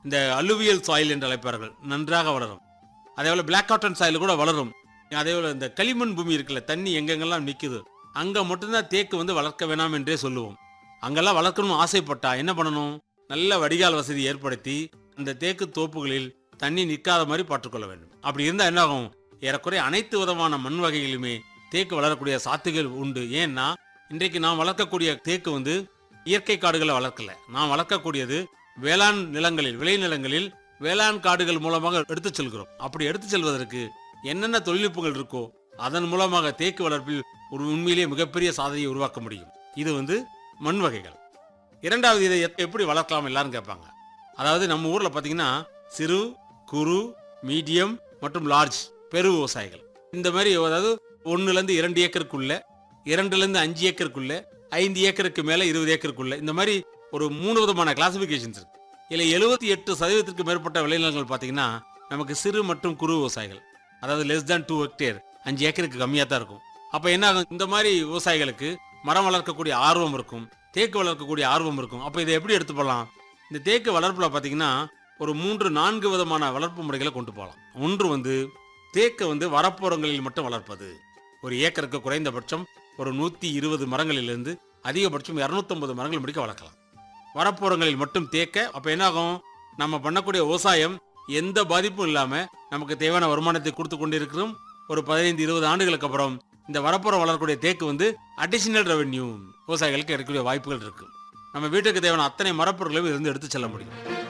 இந்த alluvial soil என்று அழைப்பார்கள் நன்றாக வளரும் அதே போல பிளாக் காட்டன் சாயில் கூட வளரும் அதே போல இந்த களிமண் பூமி இருக்குல்ல தண்ணி எங்கெங்கெல்லாம் நிக்குது அங்க மட்டும்தான் தேக்கு வந்து வளர்க்க வேணாம் என்றே சொல்லுவோம் அங்கெல்லாம் வளர்க்கணும்னு ஆசைப்பட்டா என்ன பண்ணணும் நல்ல வடிகால் வசதி ஏற்படுத்தி அந்த தேக்கு தோப்புகளில் தண்ணி நிற்காத மாதிரி பார்த்துக்கொள்ள வேண்டும் அப்படி இருந்தா என்ன ஆகும் ஏறக்குறைய அனைத்து விதமான மண் வகைகளுமே தேக்கு வளரக்கூடிய சாத்திகள் உண்டு ஏன்னா இன்றைக்கு நாம் வளர்க்கக்கூடிய தேக்கு வந்து இயற்கை காடுகளை வளர்க்கல நாம் வளர்க்கக்கூடியது வேளாண் நிலங்களில் விளைநிலங்களில் வேளாண் காடுகள் மூலமாக எடுத்துச் செல்கிறோம் அப்படி எடுத்துச் செல்வதற்கு என்னென்ன தொழில்நுட்பங்கள் இருக்கோ அதன் மூலமாக தேக்கு வளர்ப்பில் ஒரு உண்மையிலேயே மிகப்பெரிய சாதனையை உருவாக்க முடியும் இது வந்து மண் வகைகள் இரண்டாவது இதை எப்- எப்படி வளர்க்கலாம் எல்லாரும் கேட்பாங்க அதாவது நம்ம ஊர்ல பாத்தீங்கன்னா சிறு குறு மீடியம் மற்றும் லார்ஜ் பெரு விவசாயிகள் இந்த மாதிரி அதாவது ஒண்ணுல இருந்து இரண்டு ஏக்கருக்குள்ள இரண்டுல இருந்து அஞ்சு ஏக்கருக்குள்ள ஐந்து ஏக்கருக்கு மேல இருபது ஏக்கருக்குள்ள இந்த மாதிரி ஒரு மூணு விதமான கிளாசிபிகேஷன்ஸ் இருக்கு இதுல எழுபத்தி எட்டு சதவீதத்திற்கு மேற்பட்ட விளைநிலங்கள் பாத்தீங்கன்னா நமக்கு சிறு மற்றும் குறு விவசாயிகள் அதாவது லெஸ் than டூ ஹெக்டேர் அஞ்சு ஏக்கருக்கு கம்மியாக தான் இருக்கும் அப்போ என்ன ஆகும் இந்த மாதிரி விவசாயிகளுக்கு மரம் வளர்க்கக்கூடிய ஆர்வம் இருக்கும் தேக்கு வளர்க்கக்கூடிய ஆர்வம் இருக்கும் அப்போ இதை எப்படி எடுத்து போகலாம் இந்த தேக்கு வளர்ப்பில் பார்த்தீங்கன்னா ஒரு மூன்று நான்கு விதமான வளர்ப்பு முறைகளை கொண்டு போகலாம் ஒன்று வந்து தேக்கை வந்து வரப்புறங்களில் மட்டும் வளர்ப்பது ஒரு ஏக்கருக்கு குறைந்தபட்சம் ஒரு நூற்றி இருபது மரங்களிலிருந்து அதிகபட்சம் இரநூத்தம்பது மரங்கள் முடிக்க வளர்க்கலாம் வரப்புறங்களில் மட்டும் தேக்க அப்போ என்ன ஆகும் நம்ம பண்ணக்கூடிய விவசாயம் எந்த பாதிப்பும் இல்லாமல் நமக்கு தேவையான வருமானத்தை கொடுத்து கொண்டிருக்கிறோம் ஒரு பதினைந்து இருபது ஆண்டுகளுக்கு அப்புறம் இந்த வரப்புறம் வளரக்கூடிய தேக்கு வந்து அடிஷனல் ரெவென்யூ விவசாயிகளுக்கு கிடைக்கக்கூடிய வாய்ப்புகள் இருக்கு நம்ம வீட்டுக்கு தேவையான அத்தனை மரப்பொருட்களையும் இருந்து எடுத்து செல்ல முடியும்